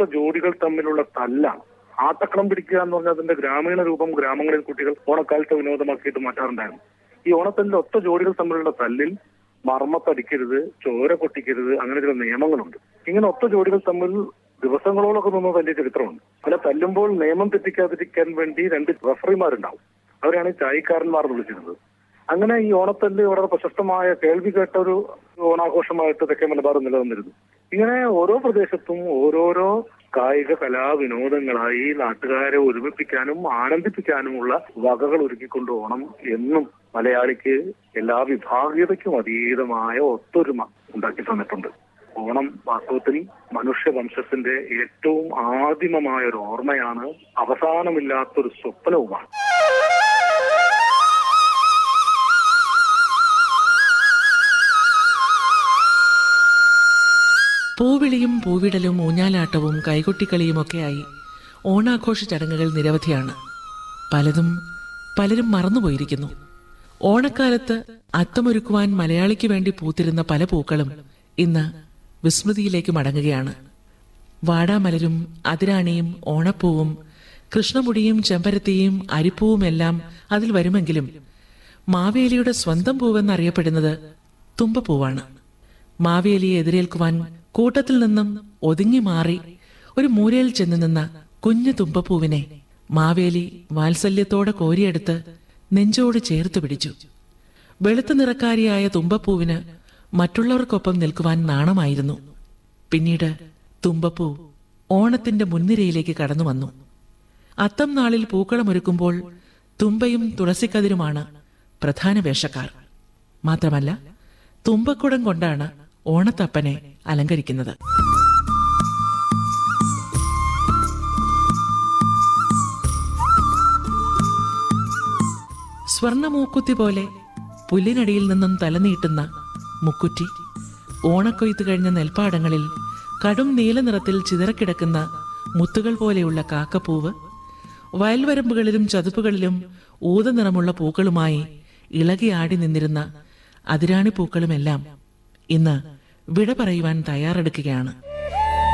ജോഡികൾ തമ്മിലുള്ള തല്ലാണ് ആട്ടക്കളം പിടിക്കുക എന്ന് പറഞ്ഞാൽ അതിന്റെ ഗ്രാമീണ രൂപം ഗ്രാമങ്ങളിൽ കുട്ടികൾ ഓണക്കാലത്തെ വിനോദമാക്കിയിട്ട് മാറ്റാറുണ്ടായിരുന്നു ഈ ഓണത്തല്ലിൽ ഒറ്റ ജോഡികൾ തമ്മിലുള്ള തല്ലിൽ മർമ്മത്തടിക്കരുത് ചോര പൊട്ടിക്കരുത് അങ്ങനെ ചില നിയമങ്ങളുണ്ട് ഇങ്ങനെ ഒറ്റ ജോഡികൾ തമ്മിൽ ദിവസങ്ങളോളൊക്കെ നിന്ന് തല്ലിയ ചരിത്രമുണ്ട് അങ്ങനെ തല്ലുമ്പോൾ നിയമം തെറ്റിക്കാതിരിക്കാൻ വേണ്ടി രണ്ട് റഫറിമാരുണ്ടാവും അവരാണ് ഈ ചായക്കാരന്മാർ എന്ന് വിളിച്ചിരുന്നത് അങ്ങനെ ഈ ഓണത്തല്ല് വളരെ പ്രശസ്തമായ കേൾവി കേട്ട ഒരു ഓണാഘോഷമായിട്ട് തെക്കേ മലബാർ നിലനിന്നിരുന്നു ഇങ്ങനെ ഓരോ പ്രദേശത്തും ഓരോരോ കായിക കലാവിനോദങ്ങളായി നാട്ടുകാരെ ഒരുമിപ്പിക്കാനും ആനന്ദിപ്പിക്കാനുമുള്ള വകകൾ ഒരുക്കിക്കൊണ്ട് ഓണം എന്നും മലയാളിക്ക് എല്ലാ വിഭാഗീയതയ്ക്കും അതീതമായ ഒത്തൊരുമ ഉണ്ടാക്കി തന്നിട്ടുണ്ട് ഓണം വാസ്തവത്തിൽ മനുഷ്യവംശത്തിന്റെ ഏറ്റവും ആദിമമായ ഒരു ഓർമ്മയാണ് അവസാനമില്ലാത്തൊരു സ്വപ്നവുമാണ് പൂവിളിയും പൂവിടലും ഊഞ്ഞാലാട്ടവും കൈകൊട്ടിക്കളിയുമൊക്കെയായി ഓണാഘോഷ ചടങ്ങുകൾ നിരവധിയാണ് പലതും പലരും മറന്നുപോയിരിക്കുന്നു ഓണക്കാലത്ത് അത്തമൊരുക്കുവാൻ മലയാളിക്ക് വേണ്ടി പൂത്തിരുന്ന പല പൂക്കളും ഇന്ന് വിസ്മൃതിയിലേക്ക് മടങ്ങുകയാണ് വാടാമലരും അതിരാണിയും ഓണപ്പൂവും കൃഷ്ണമുടിയും ചെമ്പരത്തിയും അരിപ്പൂവുമെല്ലാം അതിൽ വരുമെങ്കിലും മാവേലിയുടെ സ്വന്തം പൂവെന്നറിയപ്പെടുന്നത് തുമ്പപ്പൂവാണ് മാവേലിയെ എതിരേൽക്കുവാൻ കൂട്ടത്തിൽ നിന്നും ഒതുങ്ങി മാറി ഒരു മൂലയിൽ ചെന്ന് നിന്ന കുഞ്ഞു തുമ്പപ്പൂവിനെ മാവേലി വാത്സല്യത്തോടെ കോരിയെടുത്ത് നെഞ്ചോട് ചേർത്ത് പിടിച്ചു വെളുത്ത നിറക്കാരിയായ തുമ്പപ്പൂവിന് മറ്റുള്ളവർക്കൊപ്പം നിൽക്കുവാൻ നാണമായിരുന്നു പിന്നീട് തുമ്പപ്പൂ ഓണത്തിന്റെ മുൻനിരയിലേക്ക് കടന്നു വന്നു അത്തം നാളിൽ പൂക്കളമൊരുക്കുമ്പോൾ തുമ്പയും തുളസിക്കതിരുമാണ് പ്രധാന വേഷക്കാർ മാത്രമല്ല തുമ്പക്കുടം കൊണ്ടാണ് ഓണത്തപ്പനെ അലങ്കരിക്കുന്നത് സ്വർണമൂക്കുത്തി പോലെ പുല്ലിനടിയിൽ നിന്നും തലനീട്ടുന്ന മുക്കുറ്റി ഓണക്കൊയ്ത്ത് കഴിഞ്ഞ നെൽപ്പാടങ്ങളിൽ കടും നീല നിറത്തിൽ ചിതറക്കിടക്കുന്ന മുത്തുകൾ പോലെയുള്ള കാക്കപ്പൂവ് വയൽവരമ്പുകളിലും ചതുപ്പുകളിലും ഊത നിറമുള്ള പൂക്കളുമായി ഇളകിയാടി നിന്നിരുന്ന അതിരാണി പൂക്കളുമെല്ലാം ഇന്ന് വിട പറയുവാൻ തയ്യാറെടുക്കുകയാണ്